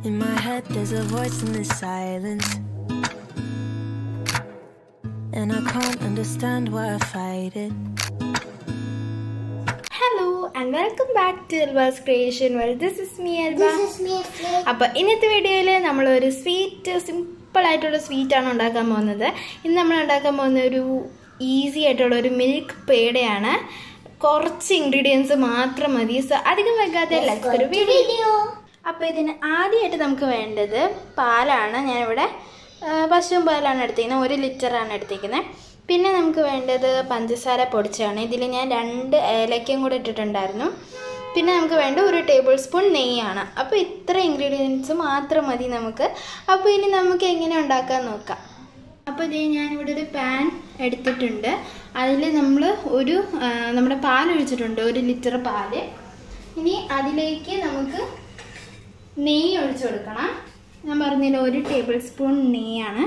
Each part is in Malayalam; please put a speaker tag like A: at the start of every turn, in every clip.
A: In my head, there's a voice in the silence. And I can't understand why I fight it.
B: Hello and welcome back to Elbas creation world this is me Elba അപ്പോൾ ഇന്നത്തെ വീഡിയോയിൽ നമ്മളൊരു സ്വീറ്റ് സിമ്പിൾ ആയിട്ടുള്ള സ്വീറ്റ് ആണ് ഉണ്ടാക്കാൻ പോകുന്നത് ഇന്ന് നമ്മൾ ഉണ്ടാക്കാൻ പോകുന്ന ഒരു ഈസി ആയിട്ടുള്ള ഒരു മിൽക്ക് പേടയാണ് കുറച്ച് ഇൻഗ്രീഡിയൻസ് മാത്രം മതി സോ അധികം വൈകാതെ എല്ലാവർക്കും ഒരു വീഡിയോ അപ്പോൾ ഇതിന് ആദ്യമായിട്ട് നമുക്ക് വേണ്ടത് പാലാണ് ഞാനിവിടെ ആ, പശുവും പാലാണ് എടുത്തിരിക്കുന്നത് ഒരു ലിറ്ററാണ് എടുത്തിരിക്കുന്നത് പിന്നെ നമുക്ക് വേണ്ടത് പഞ്ചസാര പൊടിച്ചാണ് ഇതിൽ ഞാൻ രണ്ട് ഏലക്കയും കൂടെ ഇട്ടിട്ടുണ്ടായിരുന്നു പിന്നെ നമുക്ക് വേണ്ട ഒരു ടേബിൾ സ്പൂൺ നെയ്യാണ് അപ്പോൾ ഇത്ര ഇൻഗ്രീഡിയൻസ് മാത്രം മതി നമുക്ക് അപ്പോൾ ഇനി നമുക്ക് എങ്ങനെ ഉണ്ടാക്കാൻ നോക്കാം അപ്പോൾ ഇത് ഞാനിവിടെ ഒരു പാൻ എടുത്തിട്ടുണ്ട് അതിൽ നമ്മൾ ഒരു ആ, നമ്മുടെ പാൽ ഒഴിച്ചിട്ടുണ്ട് ഒരു ലിറ്റർ പാല് ഇനി അതിലേക്ക് നമുക്ക് നെയ്യ് ഒഴിച്ചു കൊടുക്കണം ഞാൻ പറഞ്ഞില്ല ഒരു ടേബിൾ സ്പൂൺ നെയ്യാണ്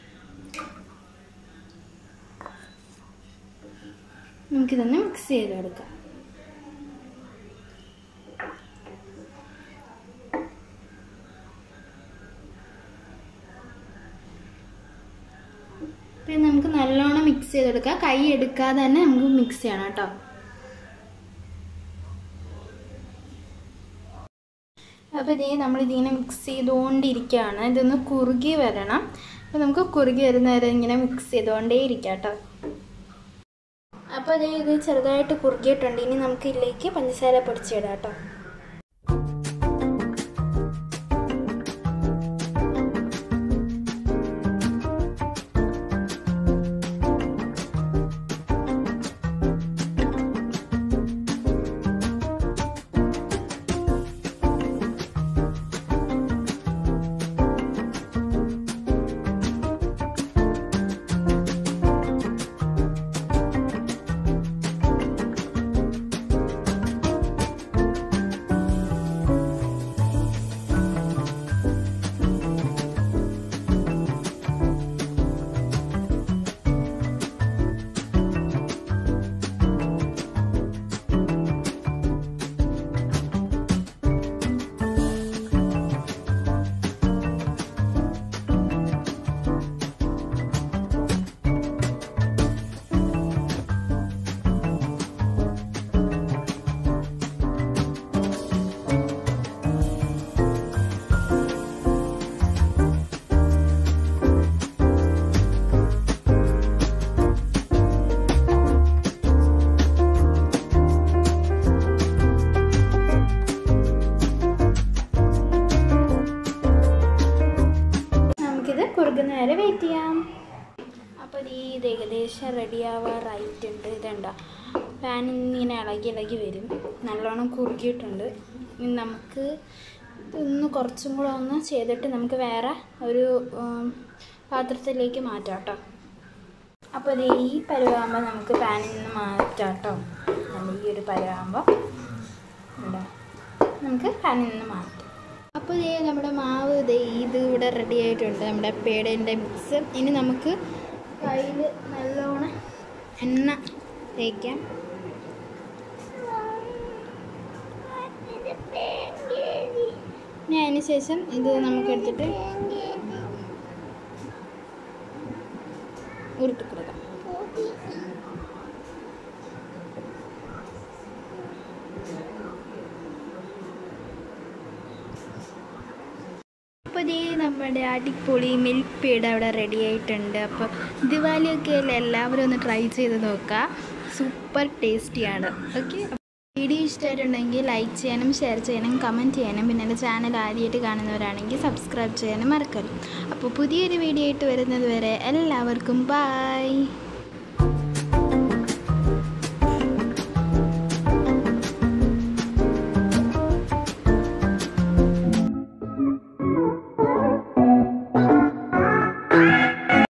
B: നമുക്കിതൊന്ന് മിക്സ് ചെയ്ത് കൊടുക്കാം പിന്നെ നമുക്ക് നല്ലോണം മിക്സ് ചെയ്ത് കൊടുക്കാം കൈ എടുക്കാതെ തന്നെ നമുക്ക് മിക്സ് ചെയ്യണം കേട്ടോ അപ്പോൾ ഇതേ നമ്മൾ ഇതിങ്ങനെ മിക്സ് ചെയ്തുകൊണ്ടിരിക്കുകയാണ് ഇതൊന്ന് കുറുകി വരണം അപ്പോൾ നമുക്ക് കുറുകി വരുന്ന വരെ ഇങ്ങനെ മിക്സ് ചെയ്തുകൊണ്ടേ ഇരിക്കാം കേട്ടോ അപ്പോൾ അതേ ഇത് ചെറുതായിട്ട് കുറുകിയിട്ടുണ്ട് ഇനി നമുക്ക് ഇതിലേക്ക് പഞ്ചസാര പൊടിച്ചിടാം കേട്ടോ നമുക്കിത് കുറുകുന്ന വരെ വെയിറ്റ് ചെയ്യാം അപ്പോൾ ഈ ഇത് ഏകദേശം റെഡി ആവാറായിട്ടുണ്ട് ഇതുണ്ട പാൻ ഇങ്ങനെ ഇളകി ഇളകി വരും നല്ലോണം കുറുകിയിട്ടുണ്ട് ഇനി നമുക്ക് ഇതൊന്ന് കുറച്ചും കൂടെ ഒന്ന് ചെയ്തിട്ട് നമുക്ക് വേറെ ഒരു ഉം, പാത്രത്തിലേക്ക് മാറ്റാം കേട്ടോ അപ്പോൾ ഇത് ഈ പരുവാകുമ്പോൾ നമുക്ക് പാനിൽ നിന്ന് മാറ്റാം കേട്ടോ നമ്മൾ ഈ ഒരു പരുവാകുമ്പോൾ ഉണ്ടോ നമുക്ക് പാനിൽ നിന്ന് മാറ്റാം അപ്പോൾ ഇതേ നമ്മുടെ മാവ് ഇത് ഇത് ഇവിടെ റെഡി ആയിട്ടുണ്ട് നമ്മുടെ പേടേൻ്റെ മിക്സ് ഇനി നമുക്ക് കയ്യിൽ നല്ലോണം എണ്ണ തേക്കാം ഇനി അതിന് ശേഷം ഇത് നമുക്ക് എടുത്തിട്ട് ഉരുട്ടി കൊടുക്കാം അപ്പോൾ ഇതേ നമ്മുടെ അടിപൊളി മിൽക്ക് പീഡ് അവിടെ റെഡി ആയിട്ടുണ്ട് അപ്പോൾ ദിവാലിയൊക്കെ അല്ലേ എല്ലാവരും ഒന്ന് ട്രൈ ചെയ്ത് നോക്കുക സൂപ്പർ ടേസ്റ്റിയാണ് ഓക്കെ വീഡിയോ ഇഷ്ടമായിട്ടുണ്ടെങ്കിൽ ലൈക്ക് ചെയ്യാനും ഷെയർ ചെയ്യാനും കമൻറ്റ് ചെയ്യാനും പിന്നെ എൻ്റെ ചാനൽ ആദ്യമായിട്ട് കാണുന്നവരാണെങ്കിൽ സബ്സ്ക്രൈബ് ചെയ്യാനും മറക്കരുത് അപ്പോൾ പുതിയൊരു വീഡിയോ ആയിട്ട് വരുന്നത് വരെ എല്ലാവർക്കും ബായ്